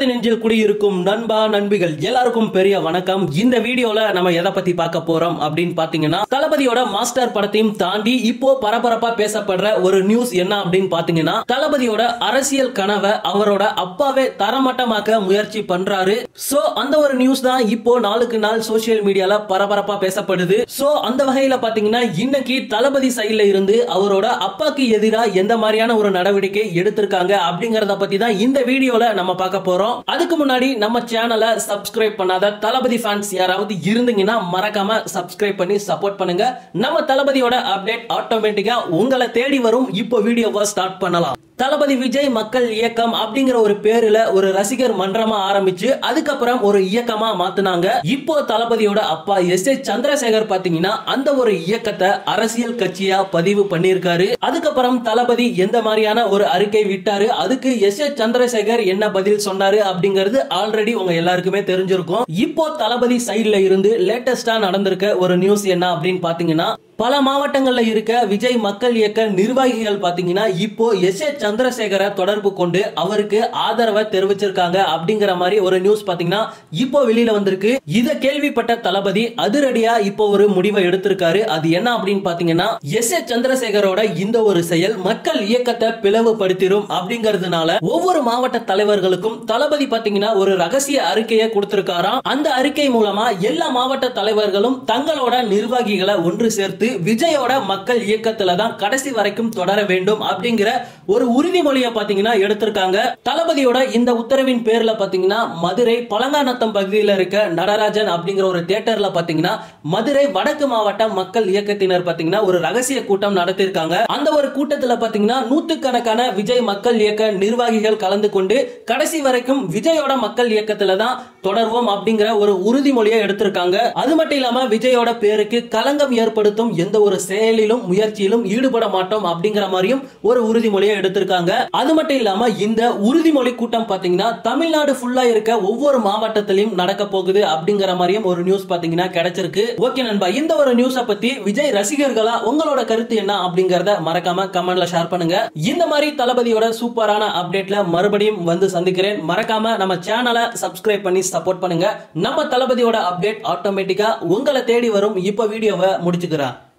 தளபதி நெஞ்சில் குடியிருக்கும் நண்பா நண்பிகள் எல்லாருக்கும் பெரிய வணக்கம் இந்த வீடியோல நம்ம எதை பத்தி பார்க்க போறோம் அப்படின்னு பாத்தீங்கன்னா தளபதியோட மாஸ்டர் படத்தையும் தாண்டி இப்போ பரபரப்பா பேசப்படுற ஒரு நியூஸ் என்ன அப்படின்னு பாத்தீங்கன்னா தளபதியோட அரசியல் கனவை அவரோட அப்பாவே தரமட்டமாக்க முயற்சி பண்றாரு சோ அந்த ஒரு நியூஸ் தான் இப்போ நாளுக்கு நாள் சோசியல் மீடியால பரபரப்பா பேசப்படுது சோ அந்த வகையில பாத்தீங்கன்னா இன்னைக்கு தளபதி சைடுல இருந்து அவரோட அப்பாக்கு எதிரா எந்த மாதிரியான ஒரு நடவடிக்கை எடுத்திருக்காங்க அப்படிங்கறத பத்தி தான் இந்த வீடியோல நம்ம பார்க்க போறோம் அதுக்கு முன்னாடி நம்ம சேனலை சப்ஸ்கிரைப் பண்ணாத தளபதி ஃபேன்ஸ் யாராவது இருந்தீங்கன்னா மறக்காம சப்ஸ்கிரைப் பண்ணி சப்போர்ட் பண்ணுங்க நம்ம தளபதியோட அப்டேட் ஆட்டோமேட்டிக்கா உங்களை தேடி வரும் இப்போ வீடியோவை ஸ்டார்ட் பண்ணலாம் தளபதி விஜய் மக்கள் இயக்கம் அப்படிங்கிற ஒரு பேருல ஒரு ரசிகர் மன்றமா ஆரம்பிச்சு அதுக்கப்புறம் ஒரு இயக்கமா மாத்துனாங்க இப்போ தளபதியோட அப்பா எஸ் ஏ சந்திரசேகர் பாத்தீங்கன்னா அந்த ஒரு இயக்கத்தை அரசியல் கட்சியா பதிவு பண்ணியிருக்காரு அதுக்கப்புறம் தளபதி எந்த மாதிரியான ஒரு அறிக்கை விட்டாரு அதுக்கு எஸ் ஏ சந்திரசேகர் என்ன பதில் சொன்னாரு அப்படிங்கிறது ஆல்ரெடி உங்க எல்லாருக்குமே தெரிஞ்சிருக்கும் இப்போ தளபதி சைடுல இருந்து லேட்டஸ்டா நடந்திருக்க ஒரு நியூஸ் என்ன அப்படின்னு பாத்தீங்கன்னா பல மாவட்டங்கள்ல இருக்க விஜய் மக்கள் இயக்க நிர்வாகிகள் பாத்தீங்கன்னா இப்போ எஸ் ஏ சந்திரசேகரை தொடர்பு கொண்டு அவருக்கு ஆதரவை தெரிவிச்சிருக்காங்க அப்படிங்கிற மாதிரி ஒரு நியூஸ் பாத்தீங்கன்னா இப்போ வெளியில வந்திருக்கு இத கேள்விப்பட்ட தளபதி அதிரடியா இப்போ ஒரு முடிவை எடுத்திருக்காரு அது என்ன அப்படின்னு பாத்தீங்கன்னா எஸ் ஏ சந்திரசேகரோட இந்த ஒரு செயல் மக்கள் இயக்கத்தை பிளவுபடுத்திடும் அப்படிங்கறதுனால ஒவ்வொரு மாவட்ட தலைவர்களுக்கும் தளபதி பாத்தீங்கன்னா ஒரு ரகசிய அறிக்கையை கொடுத்திருக்காராம் அந்த அறிக்கை மூலமா எல்லா மாவட்ட தலைவர்களும் தங்களோட நிர்வாகிகளை ஒன்று சேர்த்து விஜயோட மக்கள் இயக்கத்துல தான் கடைசி வரைக்கும் தொடர வேண்டும் அப்படிங்கிற ஒரு உறுதிமொழியை பாத்தீங்கன்னா எடுத்திருக்காங்க தளபதியோட இந்த உத்தரவின் பேர்ல பாத்தீங்கன்னா மதுரை பழங்காநத்தம் பகுதியில் இருக்க நடராஜன் அப்படிங்கிற ஒரு தியேட்டர்ல பாத்தீங்கன்னா மதுரை வடக்கு மாவட்ட மக்கள் இயக்கத்தினர் பாத்தீங்கன்னா ஒரு ரகசிய கூட்டம் நடத்திருக்காங்க அந்த ஒரு கூட்டத்துல பாத்தீங்கன்னா நூத்துக்கணக்கான விஜய் மக்கள் இயக்க நிர்வாகிகள் கலந்து கொண்டு கடைசி வரைக்கும் விஜயோட மக்கள் இயக்கத்துல தான் தொடர்வோம் அப்படிங்கிற ஒரு உறுதிமொழியை எடுத்திருக்காங்க அது மட்டும் இல்லாம விஜயோட பேருக்கு களங்கம் ஏற்படுத்தும் எந்த ஒரு செயலிலும் முயற்சியிலும் ஈடுபட மாட்டோம் அப்படிங்கிற மாதிரியும் ஒரு உறுதிமொழியை எடுத்திருக்காங்க அது மட்டும் இல்லாம இந்த உறுதிமொழி கூட்டம் பாத்தீங்கன்னா தமிழ்நாடு ஃபுல்லா இருக்க ஒவ்வொரு மாவட்டத்திலையும் நடக்க போகுது அப்படிங்கிற மாதிரியும் ஒரு நியூஸ் பாத்தீங்கன்னா கிடைச்சிருக்கு ஓகே நண்பா இந்த ஒரு நியூஸ பத்தி விஜய் ரசிகர்களா உங்களோட கருத்து என்ன அப்படிங்கறத மறக்காம கமெண்ட்ல ஷேர் பண்ணுங்க இந்த மாதிரி தளபதியோட சூப்பரான அப்டேட்ல மறுபடியும் வந்து சந்திக்கிறேன் மறக்காம நம்ம சேனலை சப்ஸ்கிரைப் பண்ணி சப்போர்ட் பண்ணுங்க நம்ம தளபதியோட அப்டேட் ஆட்டோமேட்டிக்கா உங்களை தேடி வரும் இப்ப வீடியோவை முடிச்சுக்கிறேன்